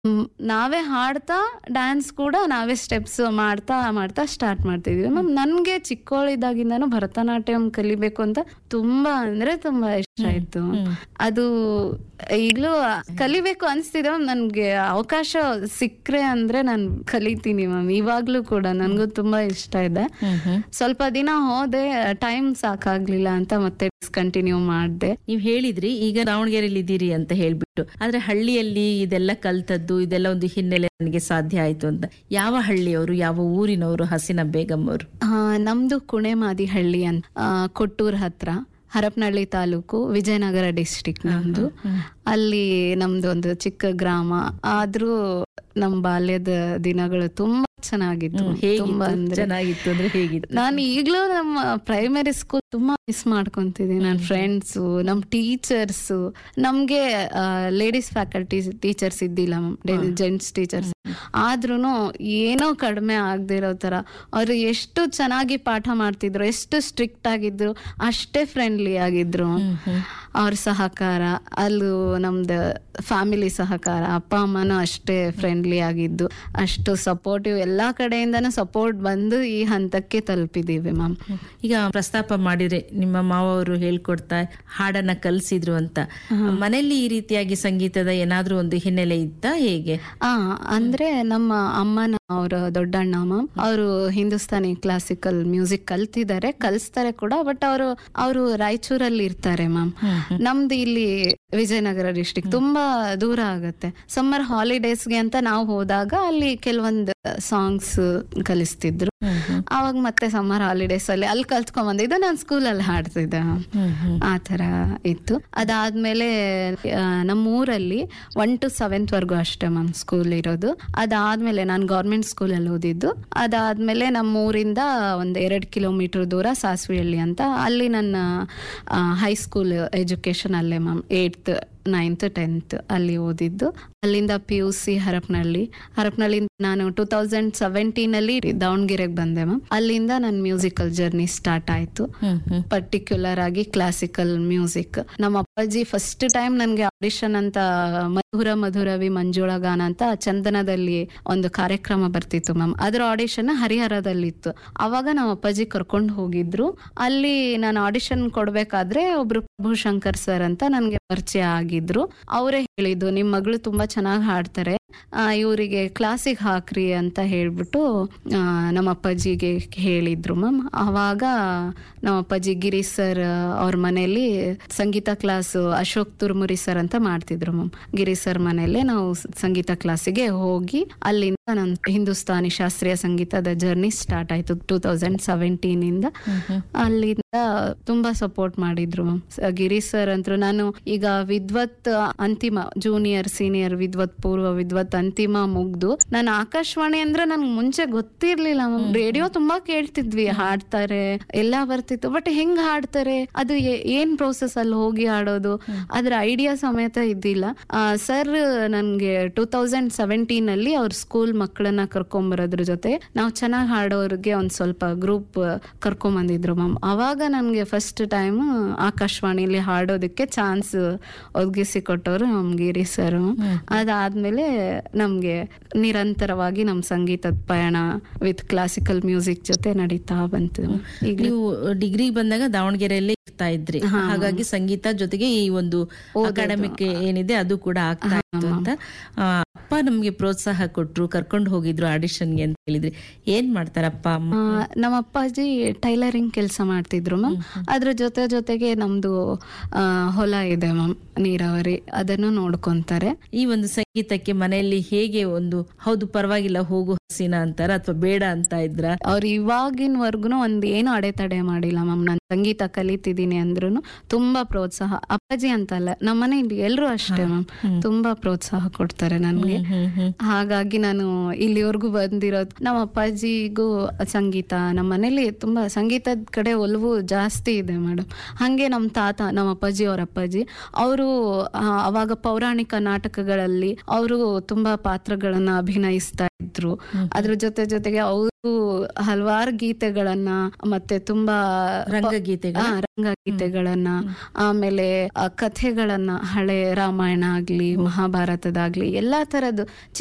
ಮ್, ನಾವೇ ಹಾಡ್ತಾ ಡ್ಯಾನ್ಸ್ ಕೂಡ ನಾವೇ ಸ್ಟೆಪ್ಸ್ ಮಾಡ್ತಾ ಮಾಡ್ತಾ ಸ್ಟಾರ್ಟ್ ಮಾಡ್ತಿದ್ವಿ ಮ್ಯಾಮ್ ನನ್ಗೆ ಚಿಕ್ಕವಳಿದ್ದಾಗಿಂದಾನು ಭರತನಾಟ್ಯಂ ಕಲಿಬೇಕು ಅಂತ ತುಂಬಾ ಅಂದ್ರೆ ತುಂಬಾ ಇಷ್ಟ ಆಯ್ತು ಅದು ಈಗ್ಲೂ ಕಲಿಬೇಕು ಅನ್ಸ್ತಿದೆ ಮ್ಯಾಮ್ ನನ್ಗೆ ಅವಕಾಶ ಸಿಕ್ಕ್ರೆ ಅಂದ್ರೆ ನಾನು ಕಲಿತೀನಿ ಮ್ಯಾಮ್ ಇವಾಗ್ಲೂ ಕೂಡ ನನ್ಗೂ ತುಂಬಾ ಇಷ್ಟ ಇದೆ ಸ್ವಲ್ಪ ದಿನ ಹೋದೆ ಟೈಮ್ ಸಾಕಾಗ್ಲಿಲ್ಲ ಅಂತ ಮತ್ತೆ ಡಿಸ್ಕಂಟಿನ್ಯೂ ಮಾಡ್ದೆ ನೀವ್ ಹೇಳಿದ್ರಿ ಈಗ ದಾವಣಗೆರೆಯಲ್ಲಿ ಇದ್ದೀರಿ ಅಂತ ಹೇಳ್ಬಿಟ್ಟು ಆದ್ರೆ ಹಳ್ಳಿಯಲ್ಲಿ ಇದೆಲ್ಲ ಕಲ್ತದ್ದು ಇದೆಲ್ಲ ಒಂದು ಹಿನ್ನೆಲೆ ನನಗೆ ಸಾಧ್ಯ ಆಯ್ತು ಅಂತ ಯಾವ ಹಳ್ಳಿಯವರು ಯಾವ ಊರಿನವರು ಹಸಿನ ಬೇಗಂ ಅವರು ಆ, ನಮ್ದು ಕುಣೆಮಾದಿ ಹಳ್ಳಿ ಅಂತ ಆ, ಕೊಟ್ಟೂರ್ ಹತ್ರ ಹರಪನಹಳ್ಳಿ ತಾಲೂಕು ವಿಜಯನಗರ ಡಿಸ್ಟಿಕ್ ನಮ್ದು ಅಲ್ಲಿ ನಮ್ದು ಒಂದು ಚಿಕ್ಕ ಗ್ರಾಮ ಆದ್ರೂ ನಮ್ ಬಾಲ್ಯದ ದಿನಗಳು ತುಂಬಾ ಚೆನ್ನಾಗಿತ್ತು ತುಂಬಾ ಹೇಗಿತ್ತು ಅಂದ್ರೆ ಚೆನ್ನಾಗಿತ್ತು ಅಂದ್ರೆ ಹೇಗಿತ್ತು ನಾನು ಈಗ್ಲೂ ನಮ್ಮ ಪ್ರೈಮರಿ ಸ್ಕೂಲ್ ತುಂಬಾ ಮಿಸ್ ಮಾಡ್ಕೊಂತಿದ್ದೀನಿ ನನ್ನ ಫ್ರೆಂಡ್ಸು ನಮ್ ಟೀಚರ್ಸ್ ನಮ್ಗೆ ಲೇಡೀಸ್ ಫ್ಯಾಕಲ್ಟಿ ಟೀಚರ್ಸ್ ಇದ್ದಿಲ್ಲ ಜೆಂಟ್ಸ್ ಟೀಚರ್ಸ್ ಆದ್ರೂನು ಏನೋ ಕಡಿಮೆ ಆಗದೆ ಇರೋ ತರ ಅವ್ರು ಎಷ್ಟು ಚೆನ್ನಾಗಿ ಪಾಠ ಮಾಡ್ತಿದ್ರು ಎಷ್ಟು ಸ್ಟ್ರಿಕ್ಟ್ ಆಗಿದ್ರು ಅಷ್ಟೇ ಫ್ರೆಂಡ್ಲಿ ಆಗಿದ್ರು ಅವ್ರ ಸಹಕಾರ ಅಲ್ಲೂ ನಮ್ದು ಫ್ಯಾಮಿಲಿ ಸಹಕಾರ ಅಪ್ಪ ಅಮ್ಮನೂ ಅಷ್ಟೇ ಫ್ರೆಂಡ್ಲಿ ಆಗಿದ್ದು ಅಷ್ಟು ಸಪೋರ್ಟಿವ್ ಎಲ್ಲಾ ಕಡೆಯಿಂದನೂ ಸಪೋರ್ಟ್ ಬಂದು ಈ ಹಂತಕ್ಕೆ ತಲುಪಿದೀವಿ ಮ್ಯಾಮ್ ಈಗ ಪ್ರಸ್ತಾಪ ಮಾಡಿದ್ರೆ ನಿಮ್ಮ ಮಾವ ಅವರು ಹೇಳ್ಕೊಡ್ತಾ ಹಾಡನ್ನ ಕಲ್ಸಿದ್ರು ಅಂತ ಮನೆಯಲ್ಲಿ ಈ ರೀತಿಯಾಗಿ ಸಂಗೀತದ ಏನಾದ್ರೂ ಒಂದು ಹಿನ್ನೆಲೆ ಇತ್ತಾ ಹೇಗೆ ಆ ಅಂದ್ರೆ ನಮ್ಮ ಅಮ್ಮನ ಅವರ ದೊಡ್ಡಣ್ಣ ಮ್ಯಾಮ್ ಅವರು ಹಿಂದೂಸ್ತಾನಿ ಕ್ಲಾಸಿಕಲ್ ಮ್ಯೂಸಿಕ್ ಕಲ್ತಿದ್ದಾರೆ ಕಲಿಸ್ತಾರೆ ಕೂಡ ಬಟ್ ಅವರು ಅವರು ರಾಯಚೂರಲ್ಲಿ ಇರ್ತಾರೆ ಮ್ಯಾಮ್ ನಮ್ದು ಇಲ್ಲಿ ವಿಜಯನಗರ ಡಿಸ್ಟಿಕ್ ತುಂಬಾ ದೂರ ಆಗತ್ತೆ ಸಮ್ಮರ್ ಹಾಲಿಡೇಸ್ಗೆ ಅಂತ ನಾವು ಹೋದಾಗ ಅಲ್ಲಿ ಕೆಲವೊಂದು ಸಾಂಗ್ಸ್ ಕಲಿಸ್ತಿದ್ರು ಅವಾಗ ಮತ್ತೆ ಸಮ್ಮರ್ ಹಾಲಿಡೇಸ್ ಅಲ್ಲಿ ಅಲ್ಲಿ ಕಲ್ತ್ಕೊಂಡ್ ಬಂದಿದ್ದು ನಾನು ಸ್ಕೂಲಲ್ಲಿ ಹಾಡ್ತಿದ್ದೆ ಆ ತರ ಇತ್ತು ಅದಾದ್ಮೇಲೆ ಆ, ನಮ್ಮ ಊರಲ್ಲಿ ಒನ್ ಟು ಸೆವೆಂತ್ ವರ್ಗು ಅಷ್ಟೇ ಮ್ಯಾಮ್ ಸ್ಕೂಲ್ ಇರೋದು ಅದಾದ್ಮೇಲೆ ನಾನು ಗೌರ್ಮೆಂಟ್ ಸ್ಕೂಲಲ್ಲಿ ಓದಿದ್ದು ಅದಾದ್ಮೇಲೆ ನಮ್ಮ ಊರಿಂದ ಒಂದ್ ಎರಡ್ ಕಿಲೋಮೀಟರ್ ದೂರ ಸಾಸ್ವಿಹಳ್ಳಿ ಅಂತ ಅಲ್ಲಿ ನನ್ನ ಹೈಸ್ಕೂಲ್ ಎಜುಕೇಶನ್ ಅಲ್ಲೇ ಮ್ಯಾಮ್ ಏಯ್ತ್ ನೈನ್ತ್ ಟೆಂತ್ ಅಲ್ಲಿ ಓದಿದ್ದು ಅಲ್ಲಿಂದ P U C Harapanahalli Harapanahalli ನಾನು ಟೂ ತೌಸಂಡ್ ಸೆವೆಂಟೀನ್ ಅಲ್ಲಿ ದಾವಣಗೆರೆಗೆ ಬಂದೆ ಮ್ಯಾಮ್ ಅಲ್ಲಿಂದ ನನ್ನ ಮ್ಯೂಸಿಕಲ್ ಜರ್ನಿ ಸ್ಟಾರ್ಟ್ ಆಯ್ತು ಪರ್ಟಿಕ್ಯುಲರ್ ಆಗಿ ಕ್ಲಾಸಿಕಲ್ ಮ್ಯೂಸಿಕ್ ನಮ್ಮ ಅಪ್ಪಾಜಿ ಫಸ್ಟ್ ಟೈಮ್ ನನ್ಗೆ ಆಡಿಷನ್ ಅಂತ ಮಧುರ ಮಧುರವಿ ಮಂಜುಳ ಗಾನ ಅಂತ ಚಂದನದಲ್ಲಿ ಒಂದು ಕಾರ್ಯಕ್ರಮ ಬರ್ತಿತ್ತು ಮ್ಯಾಮ್ ಅದ್ರ ಆಡಿಷನ್ ಹರಿಹರದಲ್ಲಿತ್ತು ಅವಾಗ ನಮ್ಮ ಅಪ್ಪಾಜಿ ಕರ್ಕೊಂಡು ಹೋಗಿದ್ರು ಅಲ್ಲಿ ನಾನು ಆಡಿಷನ್ ಕೊಡ್ಬೇಕಾದ್ರೆ ಒಬ್ರು ಪ್ರಭು ಶಂಕರ್ ಸರ್ ಅಂತ ನನ್ಗೆ ಪರಿಚಯ ಆಗಿದ್ರು ಅವರೇ ಹೇಳಿದ್ದು ನಿಮ್ ಮಗಳು ತುಂಬಾ ಚೆನ್ನಾಗಿ ಹಾಡ್ತಾರೆ ಆ, ಇವರಿಗೆ ಕ್ಲಾಸಿಗೆ ಹಾಕ್ರಿ ಅಂತ ಹೇಳ್ಬಿಟ್ಟು ಆ, ನಮ್ಮ ಅಪ್ಪಾಜಿಗೆ ಹೇಳಿದ್ರು ಮ್ಯಾಮ್ ಅವಾಗ ನಮ್ಮ ಅಪ್ಪಾಜಿ ಗಿರಿ ಸರ್ ಅವ್ರ ಮನೆಯಲ್ಲಿ ಸಂಗೀತ ಕ್ಲಾಸ್ ಅಶೋಕ್ ತುರ್ಮುರಿ ಸರ್ ಅಂತ ಮಾಡ್ತಿದ್ರು ಮ್ಯಾಮ್ ಗಿರಿ ಸರ್ ಮನೆಯಲ್ಲೇ ನಾವು ಸ- ಸಂಗೀತ ಕ್ಲಾಸಿಗೆ ಹೋಗಿ ಅಲ್ಲಿಂದ ನನ್ನ ಹಿಂದೂಸ್ತಾನಿ ಶಾಸ್ತ್ರೀಯ ಸಂಗೀತದ ಜರ್ನಿ ಸ್ಟಾರ್ಟ್ ಆಯ್ತು ಟೂ ತೌಸಂಡ್ ಸೆವೆಂಟೀನ್ ಇಂದ ಅಲ್ಲಿಂದ ತುಂಬಾ ಸಪೋರ್ಟ್ ಮಾಡಿದ್ರು ಮ್ಯಾಮ್ ಗಿರಿ ಸರ್ ಅಂತೂ ನಾನು ಈಗ ವಿದ್ವತ್ ಅಂತಿಮ ಜೂನಿಯರ್ ಸೀನಿಯರ್ ವಿದ್ವತ್ ಪೂರ್ವ ವಿದ್ವತ್ ಅಂತಿಮ ಮುಗ್ದು ನಾನು ಆಕಾಶವಾಣಿ ಅಂದ್ರೆ ನನ್ಗೆ ಮುಂಚೆ ಗೊತ್ತಿರ್ಲಿಲ್ಲ ಮ್ಯಾಮ್ ರೇಡಿಯೋ ತುಂಬಾ ಕೇಳ್ತಿದ್ವಿ ಹಾಡ್ತಾರೆ ಎಲ್ಲಾ ಬರ್ತಿತ್ತು ಬಟ್ ಹೆಂಗ್ ಹಾಡ್ತಾರೆ ಅದು ಏ- ಏನ್ ಪ್ರೋಸೆಸ್ ಅಲ್ಲಿ ಹೋಗಿ ಹಾಡೋದು ಅದ್ರ ಐಡಿಯಾ ಸಮೇತ ಇದ್ದಿಲ್ಲ ಸರ್ ನನ್ಗೆ ಟೂ ತೌಸಂಡ್ ಸೆವೆಂಟೀನ್ ಅಲ್ಲಿ ಅವ್ರ ಸ್ಕೂಲ್ ಮಕ್ಕಳನ್ನ ಕರ್ಕೊಂಬರೋದ್ರ ಜೊತೆ ನಾವು ಚೆನ್ನಾಗಿ ಹಾಡೋರ್ಗೆ ಒಂದ್ ಸ್ವಲ್ಪ ಗ್ರೂಪ್ ಕರ್ಕೊಂಡ್ ಬಂದಿದ್ರು ಮ್ಯಾಮ್ ಅವಾಗ ನನ್ಗೆ ಫಸ್ಟ್ ಟೈಮ್ ಆಕಾಶವಾಣಿಲಿ ಹಾಡೋದಕ್ಕೆ ಚಾನ್ಸ್ ಒದಗಿಸಿ ಕೊಟ್ಟವರು ನಮ್ ಗಿರಿ ಸರ್ ಅದಾದ್ಮೇಲೆ ನಮ್ಗೆ ನಿರಂತರವಾಗಿ ನಮ್ ಸಂಗೀತದ ಪಯಣ ವಿತ್ ಕ್ಲಾಸಿಕಲ್ ಮ್ಯೂಸಿಕ್ ಜೊತೆ ನಡೀತಾ ಬಂತು ಈಗ ನೀವು ಡಿಗ್ರಿ ಬಂದಾಗ ದಾವಣಗೆರೆಯಲ್ಲೇ ಇರ್ತಾ ಇದ್ರಿ ಹಾಗಾಗಿ ಸಂಗೀತ ಜೊತೆಗೆ ಈ ಒಂದು ಅಕಾಡೆಮಿಕ್ ಏನಿದೆ ಅದು ಕೂಡ ಆಗ್ತಾ ಇತ್ತು ಅಂತ ಆ, ಅಪ್ಪ ನಮ್ಗೆ ಪ್ರೋತ್ಸಾಹ ಕೊಟ್ರು ಕರ್ಕೊಂಡು ಹೋಗಿದ್ರು ಆಡಿಷನ್ಗೆ ಅಂತ ಹೇಳಿದ್ರಿ ಏನ್ ಮಾಡ್ತಾರ ಅಪ್ಪ ಅಮ್ಮ ಆ, ನಮ್ಮ ಅಪ್ಪಾಜಿ ಟೈಲರಿಂಗ್ ಕೆಲಸ ಮಾಡ್ತಿದ್ರು ಮ್ಯಾಮ್ ಅದ್ರ ಜೊತೆ ಜೊತೆಗೆ ನಮ್ದು ಆ, ಹೊಲ ಇದೆ ಮ್ಯಾಮ್ ನೀರಾವರಿ ಅದನ್ನು ನೋಡ್ಕೊಂತಾರೆ ಈ ಒಂದು ಸಂಗೀತಕ್ಕೆ ಮನೆಯಲ್ಲಿ ಹೇಗೆ ಒಂದು ಹೌದು ಪರವಾಗಿಲ್ಲ ಹೋಗು ಹಸಿನ ಅಂತಾರ ಅಥವಾ ಬೇಡ ಅಂತ ಇದ್ರ ಅವ್ರು ಇವಾಗಿನವರ್ಗುನು ಒಂದ್ ಏನು ಅಡೆತಡೆ ಮಾಡಿಲ್ಲ ಮ್ಯಾಮ್ ನಾನು ಸಂಗೀತ ಕಲಿತಿದ್ದೀನಿ ಅಂದ್ರೂ ತುಂಬಾ ಪ್ರೋತ್ಸಾಹ ಅಪ್ಪಾಜಿ ಅಂತಲ್ಲ ನಮ್ಮ ಮನೆಯಲ್ಲಿ ಎಲ್ರು ಅಷ್ಟೇ ಮ್ಯಾಮ್ ತುಂಬಾ ಪ್ರೋತ್ಸಾಹ ಕೊಡ್ತಾರೆ ನನ್ಗೆ ಹಾಗಾಗಿ ನಾನು ಇಲ್ಲಿವರೆಗೂ ಬಂದಿರೋದು ನಮ್ಮ ಅಪ್ಪಾಜಿಗೂ ಸಂಗೀತ ನಮ್ಮ ಮನೇಲಿ ತುಂಬಾ ಸಂಗೀತದ ಕಡೆ ಒಲವು ಜಾಸ್ತಿ ಇದೆ ಮೇಡಮ್ ಹಂಗೆ ನಮ್ಮ ತಾತ ನಮ್ಮ ಅಪ್ಪಾಜಿ ಅವ್ರ ಅಪ್ಪಾಜಿ ಅವರು ಅವಾಗ ಪೌರಾಣಿಕ ನಾಟಕಗಳಲ್ಲಿ ಅವರು ತುಂಬಾ ಪಾತ್ರಗಳನ್ನ ಅಭಿನಯಿಸ್ತಾ ಇದ್ರು ಅದ್ರ ಜೊತೆ ಜೊತೆಗೆ ಅವ್ರು ಹಲವಾರು ಗೀತೆಗಳನ್ನ ಮತ್ತೆ ತುಂಬಾ ರಂಗಗೀತೆಗಳು ಆ, ರಂಗಗೀತೆಗಳನ್ನ ಆಮೇಲೆ ಆ, ಕಥೆಗಳನ್ನ ಹಳೆ ರಾಮಾಯಣ ಆಗ್ಲಿ ಮಹಾಭಾರತದಾಗ್ಲಿ ಎಲ್ಲಾ ತರದ್ದು